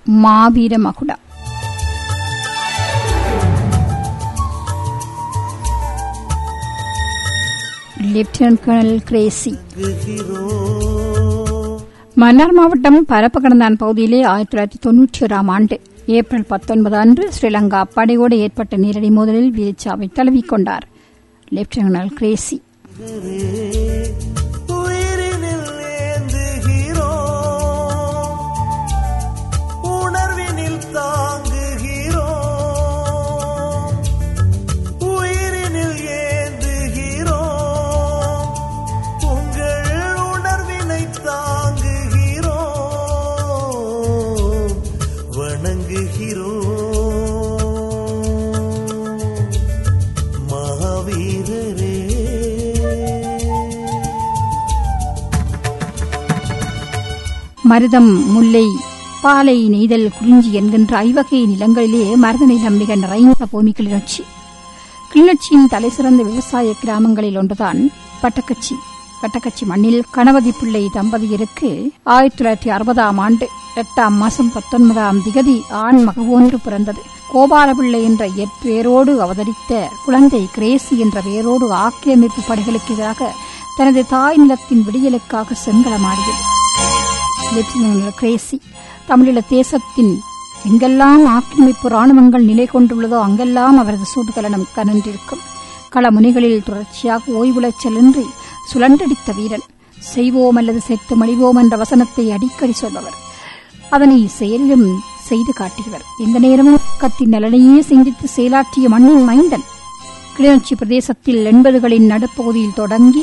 மாவீர மகுடா lieutenant colonel Gracy Mannar மாவட்டம் பரப்பகடந்தான் பகுதியிலே ஆயிரத்தி தொள்ளாயிரத்தி தொன்னூற்றி ஓராம் ஆண்டு ஏப்ரல் பத்தொன்பது அன்று ஸ்ரீலங்கா படையோடு ஏற்பட்ட நேரடி மோதலில் வீரச்சாவை தழுவிக்கொண்டார் லெப்டினன்ட் கர்னல் கிரேசி உயிரினில் ஏந்துகிறோம் உணர்வினில் தாங்குகிறோம் உயிரினில் ஏந்துகிறோம் உங்கள் உணர்வினை தாங்குகிறோம் வணங்குகிறோம் மகாவீரரே மருதம் முல்லை பாலை நெய்தல் குறிஞ்சி என்கின்ற ஐவகை நிலங்களிலே மருத நிலம் மிக நிறைந்த பூமி கிளிநொச்சி கிளிநொச்சியின் தலைசிறந்த விவசாய கிராமங்களில் ஒன்றுதான் பட்டக்கச்சி பட்டக்கச்சி மண்ணில் கணபதி பிள்ளை தம்பதியருக்கு ஆயிரத்தி தொள்ளாயிரத்தி அறுபதாம் ஆண்டு எட்டாம் மாசம் பத்தொன்பதாம் திகதி ஆண் மகவொன்று பிறந்தது கோபாலபிள்ளை என்ற இயற்பெயரோடு அவதரித்த குழந்தை கிரேசி என்ற பெயரோடு ஆக்கிரமிப்பு படைகளுக்கு எதிராக தனது தாய் நிலத்தின் விடியலுக்காக செங்கலமாடியது லெப்டினன்ட் கிரேசி தமிழீழ தேசத்தின் எங்கெல்லாம் ஆக்கிரமிப்பு ராணுவங்கள் நிலை கொண்டுள்ளதோ அங்கெல்லாம் அவரது சூடுகலனம் கனன்றிருக்கும் களமுனைகளில் தொடர்ச்சியாக ஓய்வுளச் செல்லின்றி சுழன்றடித்த வீரன் செய்வோம் அல்லது செத்து மடிவோம் என்ற வசனத்தை அடிக்கடி சொல்பவர் அதனை செயலிலும் செய்து காட்டியவர் எந்த நேரமும் கத்தின் நலனையே சிந்தித்து செயலாற்றிய மண்ணின் மைந்தன் கிளிநொச்சி பிரதேசத்தில் எண்பதுகளின் நடுப்பகுதியில் தொடங்கி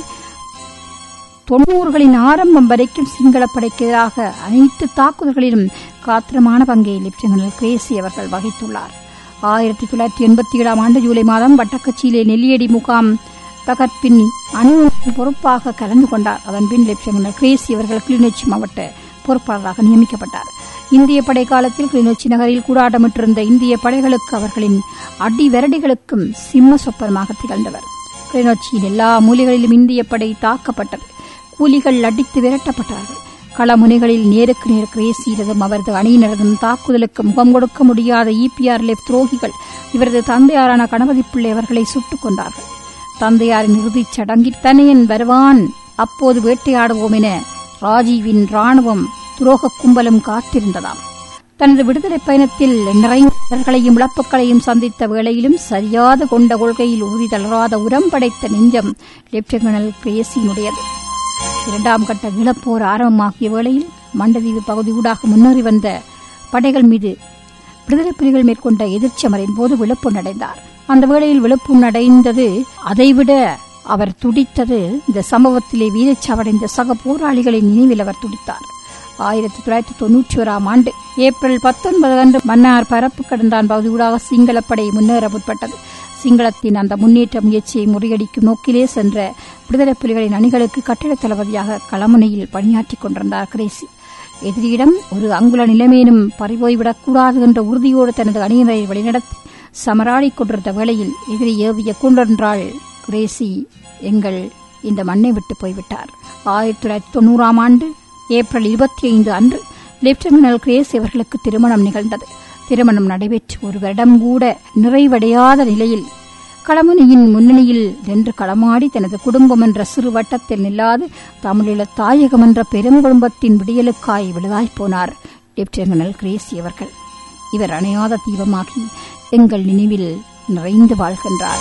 தொண்ணூறுகளின் ஆரம்பம் வரைக்கும் சிங்கள படைக்கு எதிராக அனைத்து தாக்குதல்களிலும் காத்திரமான பங்கை லெப்டினல் கிரேசி அவர்கள் வகித்துள்ளார் ஆயிரத்தி தொள்ளாயிரத்தி எண்பத்தி ஏழாம் ஆண்டு ஜூலை மாதம் வட்டக்கச்சியிலே நெல்லியடி முகாம் தகர்ப்பின் அணிவகுப்பில் பொறுப்பாக கலந்து கொண்டார் அதன்பின் லெப்டினல் கிரேசி அவர்கள் கிளிநொச்சி மாவட்ட பொறுப்பாளராக நியமிக்கப்பட்டார் இந்திய படை காலத்தில் கிளிநொச்சி நகரில் கூடாட்டமிட்டிருந்த இந்திய படைகளுக்கு அவர்களின் அடி விரடிகளுக்கும் சிம்ம சொப்பனமாக திகழ்ந்தவர் கிளிநொச்சியின் எல்லா மூலைகளிலும் இந்திய படை தாக்கப்பட்டது கூலிகள் அடித்து விரட்டப்பட்டார்கள் களமுனைகளில் நேருக்கு நேர் கிரேசியினதும் அவரது அணியினரதும் தாக்குதலுக்கு முகம் கொடுக்க முடியாத இபிஆர் லெப் துரோகிகள் இவரது தந்தையாரான கணபதி பிள்ளை அவர்களை சுட்டுக் கொண்டார்கள் தந்தையாரின் இறுதிச் சடங்கில் தனையன் வருவான் அப்போது வேட்டையாடுவோம் என ராஜீவின் ராணுவம் துரோக கும்பலும் காத்திருந்ததாம் தனது விடுதலை பயணத்தில் நிறைந்தவர்களையும் இழப்புகளையும் சந்தித்த வேளையிலும் சரியாத கொண்ட கொள்கையில் உறுதி தளராத உரம் படைத்த நெஞ்சம் லெப்டினல் கிரேசியினுடையது இரண்டாம் கட்ட இழப்போர் ஆரம்பமாகிய வேளையில் மண்டதீவு பகுதி ஊடாக முன்னேறி வந்த படைகள் மீது விடுதலை புலிகள் மேற்கொண்ட எதிர்ச்சமரின் போது விழுப்புணடைந்தார் அந்த வேளையில் விழுப்புணடைந்தது அதைவிட அவர் துடித்தது இந்த சம்பவத்திலே வீரச்சாவடைந்த சக போராளிகளின் நினைவில் அவர் துடித்தார் ஆயிரத்தி தொள்ளாயிரத்தி தொன்னூற்றி ஓராம் ஆண்டு ஏப்ரல் பத்தொன்பது அன்று மன்னார் பரப்பு கடந்தான் பகுதியூடாக சிங்களப்படை முன்னேற முற்பட்டது சிங்களத்தின் அந்த முன்னேற்ற முயற்சியை முறியடிக்கும் நோக்கிலே சென்ற விடுதலை புலிகளின் அணிகளுக்கு கட்டிடத் தளபதியாக களமுனையில் பணியாற்றிக் கொண்டிருந்தார் கிரேசி எதிரியிடம் ஒரு அங்குல நிலைமையினும் பறிபோய்விடக்கூடாது என்ற உறுதியோடு தனது அணியினரை வழிநடத்தி சமராடிக் கொண்டிருந்த வேளையில் எதிரி ஏவிய குண்டொன்றாள் கிரேசி எங்கள் இந்த மண்ணை விட்டு போய்விட்டார் ஆயிரத்தி தொள்ளாயிரத்தி தொண்ணூறாம் ஆண்டு ஏப்ரல் இருபத்தி ஐந்து அன்று லெப்டினல் கிரேஸ் அவர்களுக்கு திருமணம் நிகழ்ந்தது திருமணம் நடைபெற்று ஒரு வருடம் கூட நிறைவடையாத நிலையில் களமுனியின் முன்னணியில் நின்று களமாடி தனது குடும்பம் என்ற சிறு வட்டத்தில் நில்லாது தமிழீழ தாயகம் என்ற பெருங்குடும்பத்தின் விடியலுக்காய் விழுதாய்ப் போனார் லெப்டினல் கிரேசி அவர்கள் இவர் அணையாத தீபமாகி எங்கள் நினைவில் நிறைந்து வாழ்கின்றார்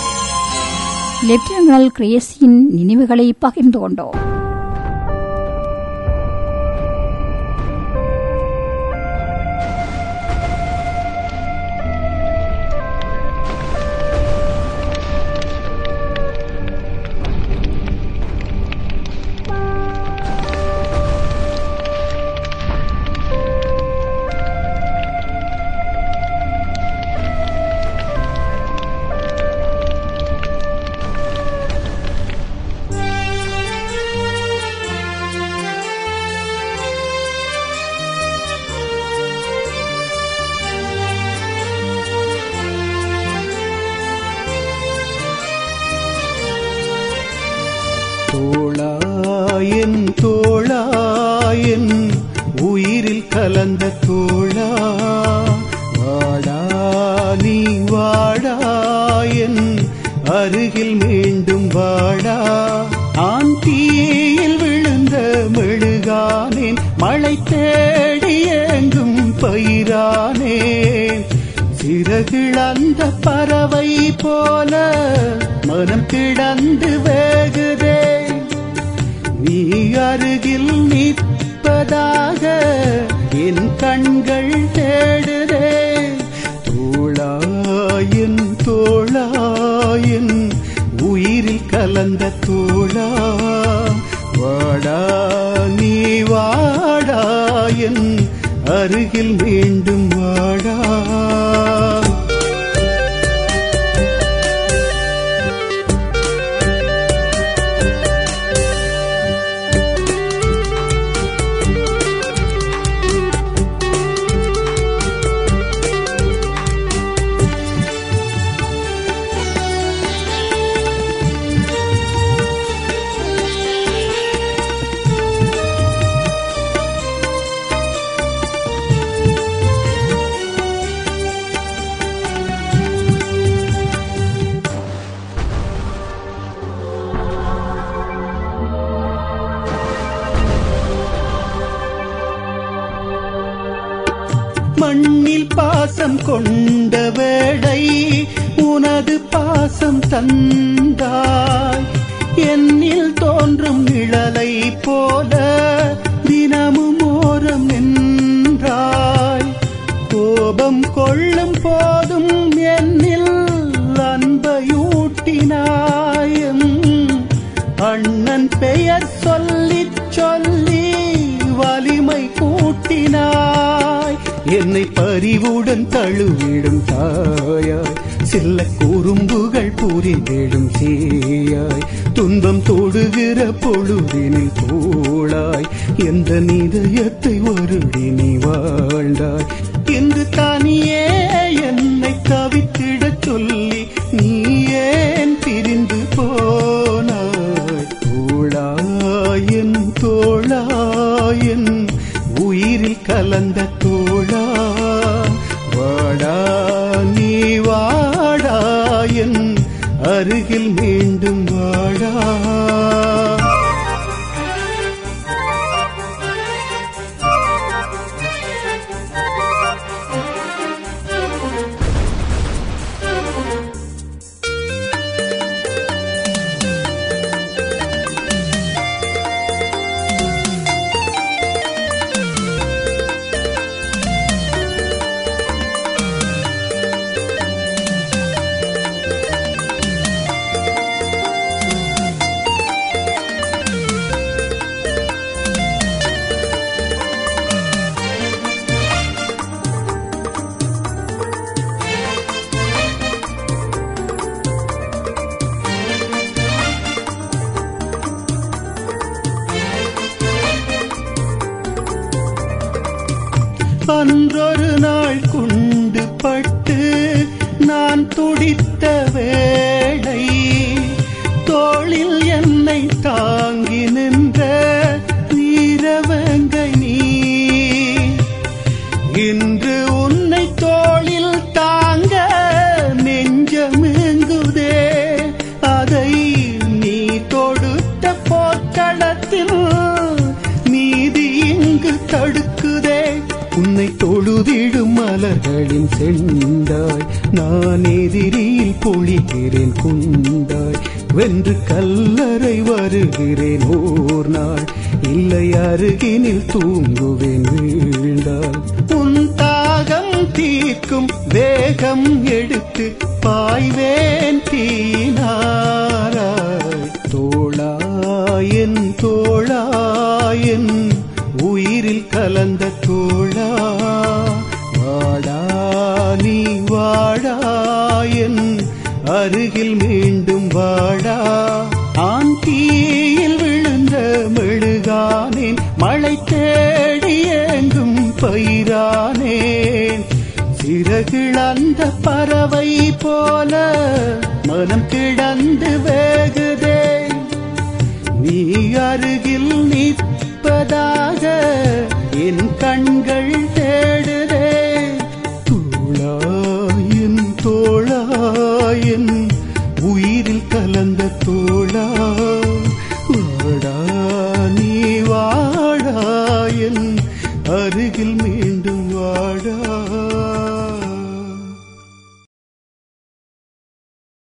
லெப்டினல் கிரேசியின் நினைவுகளை பகிர்ந்து கொண்டோம் கலந்த தோழா வாடா நீ வாடா என் அருகில் மீண்டும் வாடா ஆன் தீயில் விழுந்த மெழுகானேன் மழை தேடி எங்கும் பயிரானேன் சிறகிழந்த பறவை போல மனம் கிடந்து வேகுதே நீ அருகில் நிற்பதாக என் கண்கள் தேடுதே தோளாயின் தோளாயின் உயிரில் கலந்த தோளா வாடா நீ வாடா என் அருகில் மீண்டும் வாடா மண்ணில் பாசம் கொண்ட வேளை உனது பாசம் தந்தாய் என்னில் தோன்றும் நிழலை போல தினமும் ஓரம் நின்றாய் கோபம் கொள்ளும் போதும் என்னில் அன்பையூட்டினாய் எம் அண்ணன் பெயர் சொல்லிச் சொல்லி வலிமை கூட்டினாய் என்னை பரிவுடன் தழுவிடும் தாயாய் சில்ல குறும்புகள் புரிந்திடும் சீயாய் துன்பம் தொடுகிற பொழுதினில் தோளாய் எந்த நிதயத்தை வருடி நீ வாழ்ந்தாய் இன்று தனியே என்னை தவித்திடச் சொல்லி நீ ஏன் பிரிந்து போனாய் தோளாயன் தோளாயன் உயிரில் கலந்த தோழா வாடா நீ வாடாயன் அருகில் மீண்டும் வாடா அன்றொரு நாள் குண்டு பட்டு நான் துடித்த வேளை தோளில் என்னை தாங்கி நின்ற வீரவங்கை நீ இன்று உன்னை தோளில் தாங்க நெஞ்சமெங்குதே அதை நீ தொடுத்த போர்க்களத்தில் நீதி இங்கு தடுக்குதே உன்னை தொழுதிடும் மலர்களின் செண்டாய் நான் எதிரியில் பொழிகிறேன் குண்டாய் வென்று கல்லறை வருகிறேன் ஓர் நாள் இல்லை அருகினில் தூங்குவேன் வீழ்ந்தாள் உன் தாகம் தீர்க்கும் வேகம் எடுத்து பாய்வேன் தீனாராய் தோளாயன் தோளாயன் உயிரில் கலந்த தோழா வாடா நீ வாடாயன் அருகில் மீண்டும் வாடா ஆன் தீயில் விழுந்த மெழுகானேன் மழை தேடி எங்கும் பயிரானேன் சிறகிழந்த பறவை போல மனம் கிடந்து வேகுதே நீ அருகில் நிற்பதாக என் கண்கள் தேடுதே தோளாயின் தோளாயின் உயிரில் கலந்த தோளா